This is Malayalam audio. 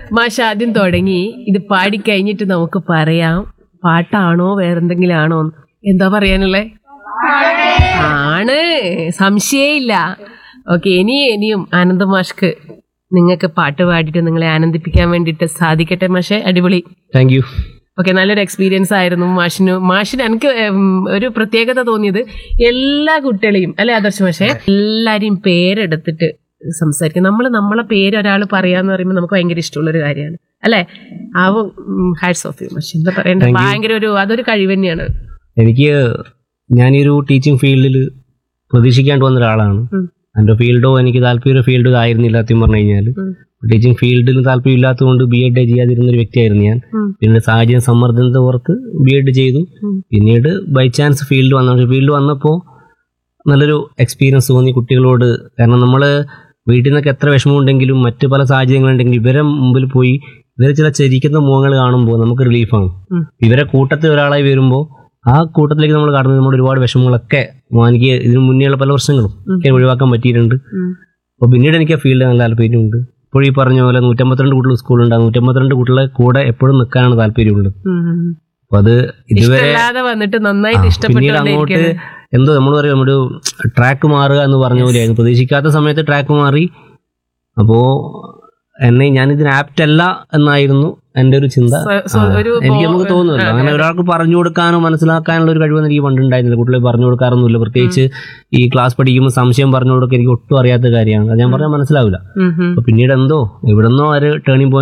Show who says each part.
Speaker 1: മാഷ് ആദ്യം തുടങ്ങി ഇത് പാടിക്കഴിഞ്ഞിട്ട് നമുക്ക് പറയാം പാട്ടാണോ വേറെന്തെങ്കിലും ആണോ എന്ന്. എന്താ പറയാനുള്ളേ ആണ് സംശയമില്ല ഓക്കെ ഇനി ഇനിയും ആനന്ദ മാഷ്ക്ക് നിങ്ങൾക്ക് പാട്ട് പാടിയിട്ട് നിങ്ങളെ ആനന്ദിപ്പിക്കാൻ വേണ്ടിയിട്ട് സാധിക്കട്ടെ മാഷെ അടിപൊളി
Speaker 2: താങ്ക് യു
Speaker 1: ഓക്കെ നല്ലൊരു എക്സ്പീരിയൻസ് ആയിരുന്നു മാഷിന് മാഷിന് എനിക്ക് ഉം, ഒരു പ്രത്യേകത തോന്നിയത് എല്ലാ കുട്ടികളെയും അല്ലെ ആദർശ മാഷെ എല്ലാരെയും പേരെടുത്തിട്ട് സംസാരിക്കും നമ്മൾ നമ്മളെ പേര് ഒരാൾ പറയാന്ന് പറയുമ്പോൾ നമുക്ക് ഭയങ്കര ഇഷ്ടമുള്ള ഒരു കാര്യമാണ് അല്ലെ ആ ഹാറ്റ്സ് ഓഫ് യു മാഷ് എന്താ പറയണ്ടത്
Speaker 2: Thank you.
Speaker 1: ഭയങ്കര ഒരു അതൊരു കഴിവ് തന്നെയാണ്
Speaker 2: എനിക്ക് ഞാനൊരു ടീച്ചിങ് ഫീൽഡിൽ പ്രതീക്ഷിക്കാണ്ട് വന്ന ഒരാളാണ്
Speaker 1: ഉം.
Speaker 2: എൻ്റെ ഫീൽഡോ എനിക്ക് താല്പര്യ ഫീൽഡോ ആയിരുന്നില്ല സത്യം പറഞ്ഞു കഴിഞ്ഞാൽ
Speaker 1: ഉം.
Speaker 2: ടീച്ചിങ് ഫീൽഡിൽ താല്പര്യം ഇല്ലാത്തതുകൊണ്ട് ബി എഡ് ചെയ്യാതിരുന്ന ഒരു വ്യക്തിയായിരുന്നു ഞാൻ
Speaker 1: ഉം.
Speaker 2: പിന്നെ സാഹചര്യം സമ്മർദ്ദത്തെ പുറത്ത് ബി എഡ് ചെയ്തു
Speaker 1: ഉം.
Speaker 2: പിന്നീട് ബൈ ചാൻസ് ഫീൽഡ് വന്നു ഫീൽഡ് വന്നപ്പോൾ നല്ലൊരു എക്സ്പീരിയൻസ് തോന്നി കുട്ടികളോട് കാരണം നമ്മൾ വീട്ടിൽ നിന്നൊക്കെ എത്ര വിഷമമുണ്ടെങ്കിലും മറ്റ് പല സാഹചര്യങ്ങളുണ്ടെങ്കിലും ഇവരെ മുമ്പിൽ പോയി ഇവരെ ചില ചിരിക്കുന്ന മുഖങ്ങൾ കാണുമ്പോൾ നമുക്ക് റിലീഫാണ്
Speaker 1: ഉം.
Speaker 2: ഇവരെ കൂട്ടത്തിൽ ഒരാളായി വരുമ്പോൾ ആ കൂട്ടത്തിലേക്ക് നമ്മൾ കടന്ന് നമ്മുടെ ഒരുപാട് വിഷമങ്ങളൊക്കെ എനിക്ക് ഇതിനു മുന്നേയുള്ള പല പ്രശ്നങ്ങളും ഒക്കെ ഒഴിവാക്കാൻ പറ്റിയിട്ടുണ്ട്
Speaker 1: ഉം.
Speaker 2: അപ്പോൾ പിന്നീട് എനിക്ക് ആ ഫീൽഡ് നല്ല താല്പര്യമുണ്ട് ഇപ്പോൾ ഈ പറഞ്ഞ പോലെ നൂറ്റമ്പത്തിരണ്ട് കുട്ടികൾ സ്കൂളുണ്ട് ആ നൂറ്റമ്പത്തിരണ്ട് കുട്ടികളെ കൂടെ എപ്പോഴും നിൽക്കാനാണ് താല്പര്യമുള്ളത്
Speaker 1: ഉം.
Speaker 2: അപ്പോൾ അത് ഇതുവരെ
Speaker 1: ഇഷ്ടമില്ലാതെ വന്നിട്ട് നന്നായിട്ട്
Speaker 2: ആ, പിന്നീട് അങ്ങോട്ട്
Speaker 1: ഇഷ്ടപ്പെട്ടുകൊണ്ടിരിക്കുകയാണ്
Speaker 2: എന്തോ നമ്മൾ പറയും ഒരു ട്രാക്ക് മാറുക എന്ന് പറഞ്ഞ പോലെയായിരുന്നു പ്രതീക്ഷിക്കാത്ത സമയത്ത് ട്രാക്ക് മാറി അപ്പോൾ എന്നെ ഞാനിതിന് ആപ്റ്റ് അല്ല എന്നായിരുന്നു എൻ്റെ ഒരു ചിന്ത
Speaker 1: സ്വ- സ്വ-
Speaker 2: ആ,
Speaker 1: ഒരു
Speaker 2: എനിക്ക്
Speaker 1: ബോ-
Speaker 2: നമുക്ക് തോന്നുന്നില്ല
Speaker 1: അതെ,
Speaker 2: അങ്ങനെ
Speaker 1: അതെ.
Speaker 2: ഒരാൾക്ക് പറഞ്ഞു കൊടുക്കാനോ മനസ്സിലാക്കാനുള്ള ഒരു കഴിവൊന്നും എനിക്ക് പണ്ടുണ്ടായിരുന്നില്ല കുട്ടികളെ പറഞ്ഞു കൊടുക്കാറൊന്നുമില്ല പ്രത്യേകിച്ച് ഈ ക്ലാസ് പഠിക്കുമ്പോൾ സംശയം പറഞ്ഞു കൊടുക്കുക എനിക്ക് ഒട്ടും അറിയാത്ത കാര്യമാണ് അത് ഞാൻ പറഞ്ഞാൽ മനസ്സിലാവില്ല
Speaker 1: ഉം, ഉം.
Speaker 2: അപ്പൊ പിന്നീട് എന്തോ എവിടെന്നോ ഒരു ടേണിംഗ്